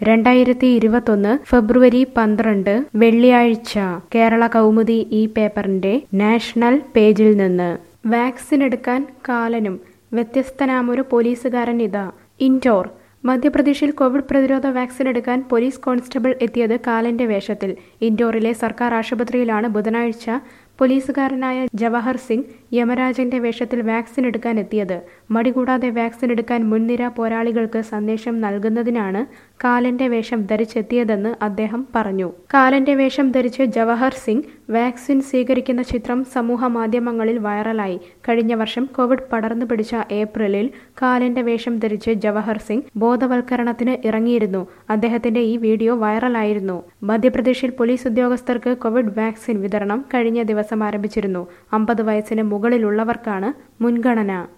രണ്ടായിരത്തി ഇരുപത്തൊന്ന് ഫെബ്രുവരി പന്ത്രണ്ട് വെള്ളിയാഴ്ച കേരള കൗമുദി ഈ പേപ്പറിന്റെ നാഷണൽ പേജിൽ നിന്ന് വാക്സിൻ എടുക്കാൻ കാലനും വ്യത്യസ്തനാമൊരു പോലീസുകാരൻ ഇതാ ഇൻഡോർ മധ്യപ്രദേശിൽ കോവിഡ് പ്രതിരോധ വാക്സിൻ എടുക്കാൻ പോലീസ് കോൺസ്റ്റബിൾ എത്തിയത് കാലന്റെ വേഷത്തിൽ ഇൻഡോറിലെ സർക്കാർ ആശുപത്രിയിലാണ് ബുധനാഴ്ച പോലീസുകാരനായ ജവഹർ സിംഗ് യമരാജന്റെ വേഷത്തിൽ വാക്സിൻ എടുക്കാൻ എത്തിയത് മടികൂടാതെ വാക്സിൻ എടുക്കാൻ മുൻനിര പോരാളികൾക്ക് സന്ദേശം നൽകുന്നതിനാണ് കാലന്റെ വേഷം ധരിച്ചെത്തിയതെന്ന് അദ്ദേഹം പറഞ്ഞു കാലന്റെ വേഷം ധരിച്ച് ജവഹർ സിംഗ് വാക്സിൻ സ്വീകരിക്കുന്ന ചിത്രം സമൂഹ മാധ്യമങ്ങളിൽ വൈറലായി കഴിഞ്ഞ വർഷം കോവിഡ് പടർന്നു പിടിച്ച ഏപ്രിലിൽ കാലന്റെ വേഷം ധരിച്ച് ജവഹർ സിംഗ് ബോധവൽക്കരണത്തിന് ഇറങ്ങിയിരുന്നു അദ്ദേഹത്തിന്റെ ഈ വീഡിയോ വൈറലായിരുന്നു മധ്യപ്രദേശിൽ പോലീസ് ഉദ്യോഗസ്ഥർക്ക് കോവിഡ് വാക്സിൻ വിതരണം കഴിഞ്ഞ ദിവസം ആരംഭിച്ചിരുന്നു അമ്പത് വയസ്സിന് മുകളിലുള്ളവർക്കാണ് മുൻഗണന